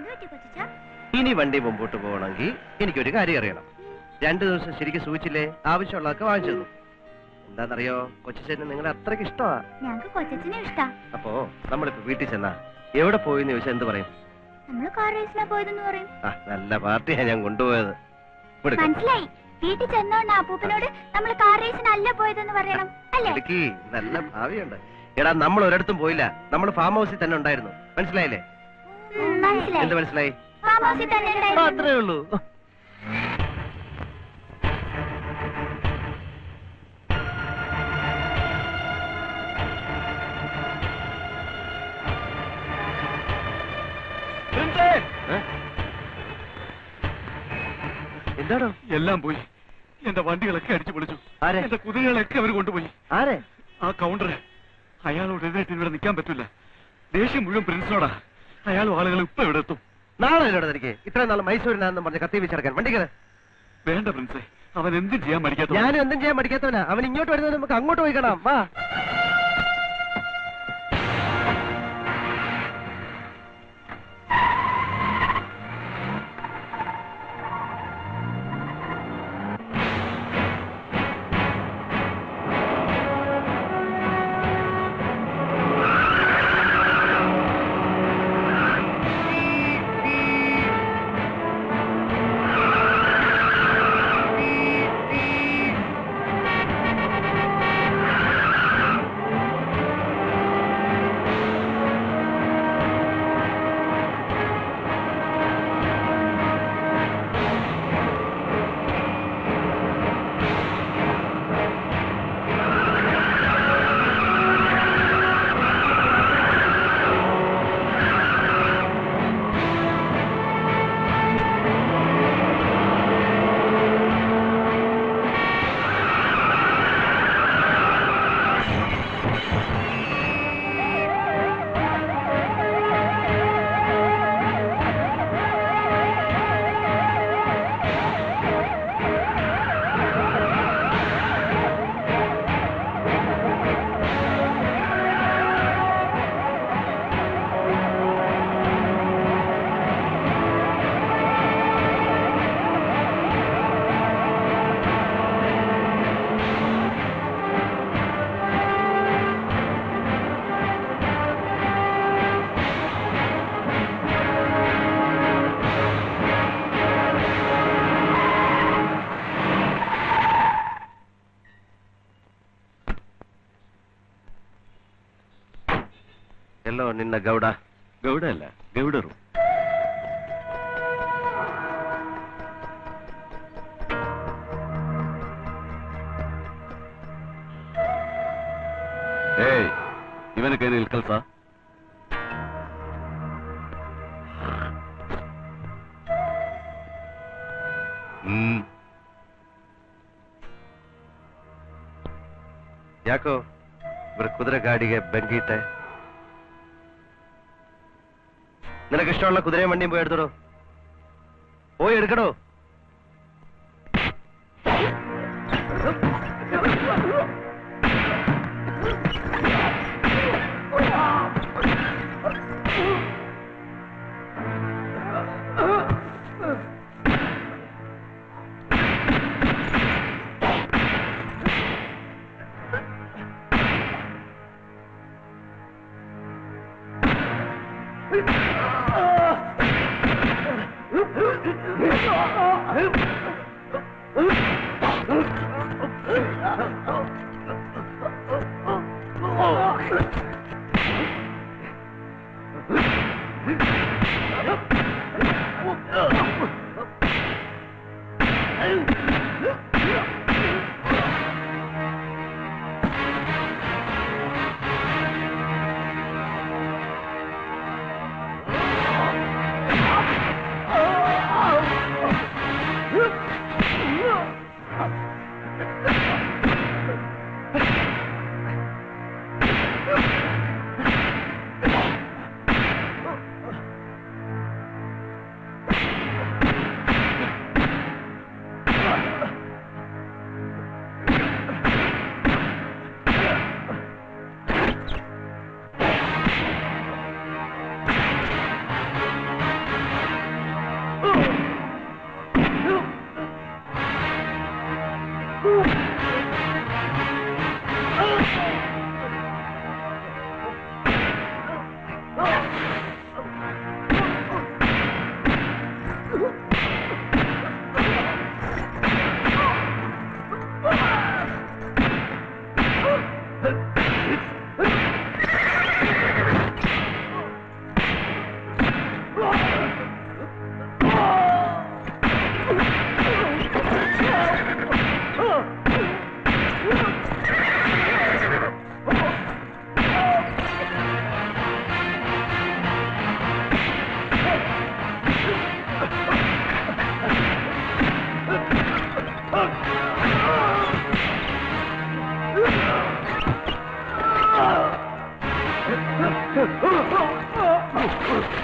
എന്ത് പറ്റി കൊച്ചാ ഇനി വണ്ടി മുമ്പോട്ട് പോകണമെങ്കിൽ എനിക്കൊരു കാര്യം അറിയണം രണ്ടു ദിവസം ശരിക്കും സൂചിച്ചില്ലേ ആവശ്യമുള്ളതൊക്കെ വാങ്ങിച്ചു തന്നു എന്താണെന്നറിയോ കൊച്ചിച്ചേട്ടന് നിങ്ങളെ അത്രയ്ക്ക് ഇഷ്ടമാ ഞങ്ങക്ക് കൊച്ചനെ ഇഷ്ടാ അപ്പോ നമ്മളിപ്പോ വീട്ടിൽ ചെന്നാ എവിടെ പോയി എന്ന് ചോദിച്ചാൽ എന്ത് പറയും നമ്മള് കാർ റേസിലാ പോയതെന്ന് പറയും ആ നല്ല പാർട്ടിയാ ഞാൻ കൊണ്ടുപോയത് ഇവിടുക്ക്. മനസ്സിലായി വീട്ടിൽ ചെന്നോണ്ട് അപ്പൂപ്പനോട് നമ്മൾ കാർ റേസിനല്ല പോയതെന്ന് പറയണം അല്ലേ ഇടുക്കി നല്ല ഭാവിയുണ്ട് എടാ നമ്മൾ ഒരിടത്തും പോയില്ല നമ്മൾ ഫാം ഹൗസിൽ തന്നെ ഉണ്ടായിരുന്നു മനസ്സിലായില്ലേ ഉം, മനസ്സിലായി എന്ത് മനസ്സിലായി ഫാം ഹൗസിൽ തന്നെ ആ, ഉണ്ടായിരുന്നു. അത്രേ ഉള്ളൂ ഏ? എന്താണോ എല്ലാം പോയി എന്റെ വണ്ടികളൊക്കെ അടിച്ചു പൊളിച്ചു ആരെ? എന്റെ കുതിരകളൊക്കെ അവർ കൊണ്ടുപോയി ആരെ ആ കൗണ്ടർ അയാളോട് എതിരായിട്ട് ഇവിടെ നിൽക്കാൻ പറ്റില്ല ദേഷ്യം മുഴുവൻ പ്രിൻസിനോടാ അയാളും ആളുകൾ ഇപ്പൊ ഇവിടെ എത്തും നാളെ എന്നോട് എനിക്ക് ഇത്രയും നാൾ മൈസൂരിനാണെന്ന് പറഞ്ഞ് കത്തി വെച്ചിറക്കാൻ വണ്ടി കയറ് വേണ്ട പ്രിൻസെ അവൻ എന്തും ചെയ്യാൻ മടിക്കാത്ത ഞാനും എന്തും ചെയ്യാൻ പഠിക്കാത്തവനാ അവൻ ഇങ്ങോട്ട് വരുന്നത് നമുക്ക് അങ്ങോട്ട് പോയി കാണാം വാ ಎಲ್ಲೋ ನಿನ್ನ ಗೌಡ ഗൗഡ അല്ല ഗൗഡറും ഏയ് ഇവനൊക്കെ നിൽക്കൽ സാ ಯಾಕೋ ಇವ್ರ ಕುದುರೆ ಗಾಡಿಗೆ ಬೆಂಕಿ ಇಟ್ಟೆ നിനക്ക് ഇഷ്ടമുള്ള കുതിരയും വണ്ടിയും പോയി എടുത്തോടോ പോയി എടുക്കടോ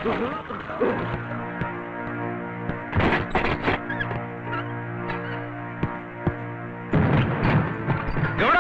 ഗൗഡ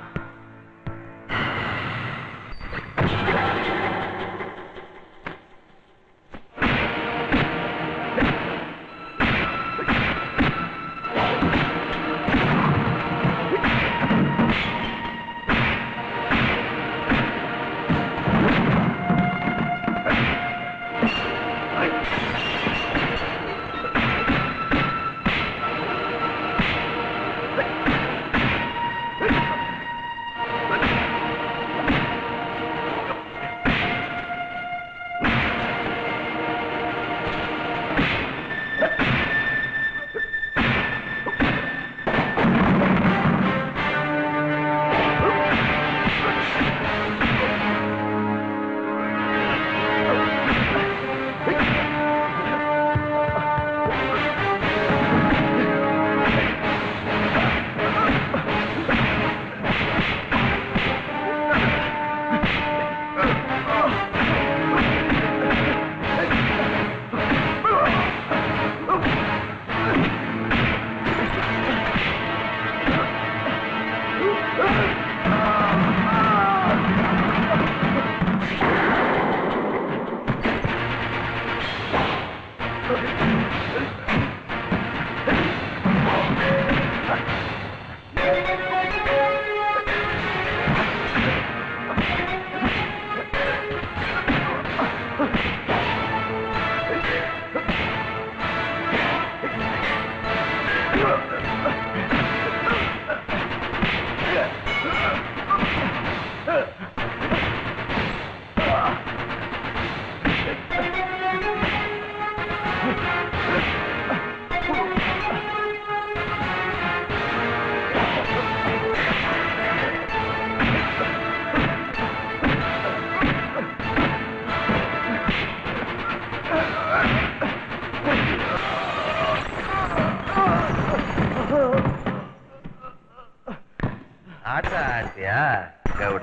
ಆಟ ಆಡ್ತೀಯಾ Gowda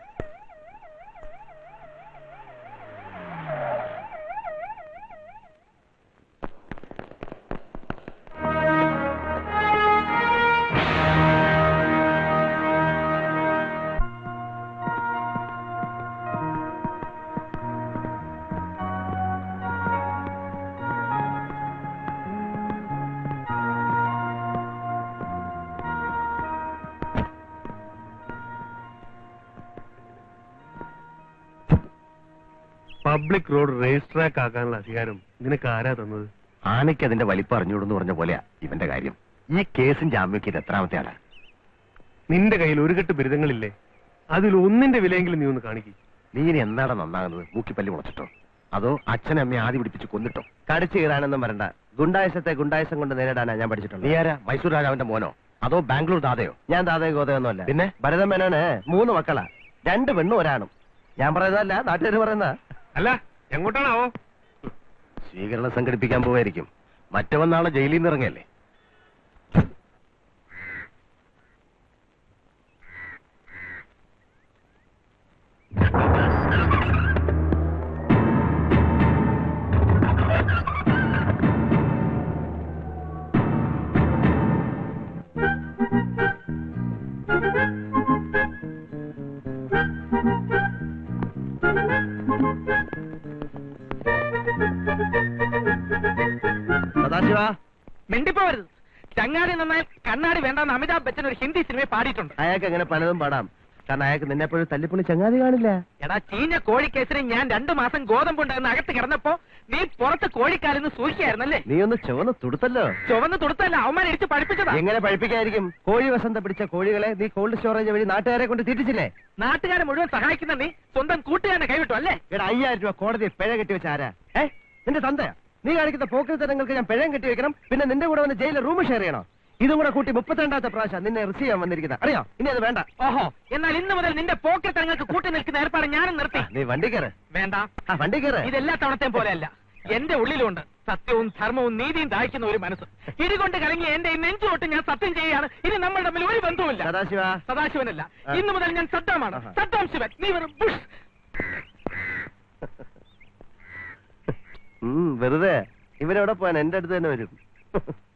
public road race track ആക്കാനുള്ള അധികാരം നിനക്ക് ആരാ തന്നത് ആനയ്ക്ക് അതിന്റെ വലിപ്പം അറിഞ്ഞൂടെന്ന് പറഞ്ഞ പോലെയാ ഇവന്റെ കാര്യം ഈ കേസും ജാമ്യക്ക് ഇത് എത്രാമത്തെ ആളാ നിന്റെ കയ്യിൽ ഒരു കെട്ട് ബിരുദങ്ങളില്ലേ അതിൽ ഒന്നിന്റെ വിലയെങ്കിലും നീ ഒന്ന് കാണിക്കും നീ ഇനി എന്നാടാ നന്നാകുന്നത് മൂക്കിപ്പല്ലി മുളച്ചിട്ടോ അതോ അച്ഛനെ അമ്മയെ ആദ്യം പിടിപ്പിച്ച് കൊന്നിട്ടോ കടിച്ചു കീറാനൊന്നും വരണ്ട ഗുണ്ടായസത്തെ ഗുണ്ടായസം കൊണ്ട് നേരിടാനാ ഞാൻ പഠിച്ചിട്ടുണ്ട് നീ ആരാ മൈസൂർ രാജാവിന്റെ മോനോ അതോ ബാംഗ്ലൂർ ദാതയോ ഞാൻ ദാതയോ ഗോതയൊന്നുമല്ല പിന്നെ ഭരതൻ മേനോന് മൂന്ന് മക്കളാ രണ്ട് പെണ്ണും ഒരാണും ഞാൻ പറയുന്നതല്ല നാട്ടുകാർ പറയുന്ന അല്ല എങ്ങോട്ടാണാവോ സ്വീകരണം സംഘടിപ്പിക്കാൻ പോവായിരിക്കും മറ്റവൻ നാളെ ജയിലിൽ നിന്ന് ഇറങ്ങിയല്ലേ സദാശിവ മിണ്ടിപ്പോവരുത് ചങ്ങാടി നന്നായി കണ്ണാടി വേണ്ടെന്ന് അമിതാഭ് ബച്ചൻ ഒരു ഹിന്ദി സിനിമയിൽ പാടിയിട്ടുണ്ട് അയാൾക്ക് അങ്ങനെ പലതും പാടാം കാരണം അയാൾക്ക് നിന്നെപ്പോഴും തല്ലിപ്പൊളി ചങ്ങാതി കാണില്ല എടാ ചീഞ്ഞ കോഴിക്കേസിന് ഞാൻ രണ്ടു മാസം ഗോതമ്പുണ്ടായിരുന്ന അകത്ത് കിടന്നപ്പോ നീ പുറത്ത് കോഴിക്കാലെന്ന് സൂക്ഷിക്കായിരുന്നല്ലേ നീ ഒന്ന് ചുവന്ന് തുടുത്തല്ലോ ചുവന്ന് തുടുത്തല്ല അവന്മാരെ ഇടിച്ച് പഠിപ്പിച്ചതാ എങ്ങനെ പഴിപ്പിക്കായിരിക്കും കോഴി വസന്ത പിടിച്ച കോഴികളെ നീ കോൾഡ് സ്റ്റോറേജ് വഴി നാട്ടുകാരെ കൊണ്ട് തീറ്റിച്ചില്ലേ നാട്ടുകാരെ മുഴുവൻ സഹായിക്കുന്ന നീ സ്വന്തം കൂട്ടുകാരനെ കൈവിട്ടു അല്ലേ എടാ അയ്യായിരം രൂപ കോടതി പിഴ കെട്ടി വെച്ച ആരാ ഏ നിന്റെ തന്തയാ നീ കാണിക്കുന്ന പോക്കൃത്തരങ്ങൾക്ക് ഞാൻ പിഴയും കെട്ടി വെക്കണം പിന്നെ നിന്റെ കൂടെ വന്ന് ജയിലിൽ റൂം ഷെയർ ചെയ്യണോ ഇതും കൂടെ കൂട്ടി മുപ്പത്തിരണ്ടാമത്തെ പ്രാവശ്യം നിന്നെ റിസീവ് ചെയ്യാൻ വന്നിരിക്കുന്നത് അറിയോ ഇനി അത് വേണ്ട ഓഹോ എന്നാൽ ഇന്ന് മുതൽ നിന്റെ പോക്കറ്റ് തങ്ങൾക്ക് കൂട്ടി നിൽക്കുന്ന ഏർപ്പാട് ഞാനും നിർത്തി ആ, നീ വണ്ടി കയറ് വേണ്ട ആ വണ്ടി കയറ് ഇതെല്ലാ തവണത്തെയും പോലെയല്ല എന്റെ ഉള്ളിലുണ്ട് സത്യവും ധർമ്മവും നീതിയും ദാഹിക്കുന്ന ഒരു മനസ്സ് ഇടികൊണ്ട് കലങ്ങി എന്റെ ഈ നെഞ്ചുതൊട്ട് ഞാൻ സത്യം ചെയ്യുകയാണ് ഇനി നമ്മൾ തമ്മിൽ ഒരു ബന്ധവുമില്ല സദാശിവ സദാശിവനല്ല ആ. ഇന്നു മുതൽ ഞാൻ സദ്ദാമാണ് ആഹാ. സദ്ദാം ശിവൻ നീ വെറും ബുഷ് ഉം, വെറുതെ ഇവരെവിടെ പോയാൻ എന്റെ അടുത്ത് തന്നെ വരും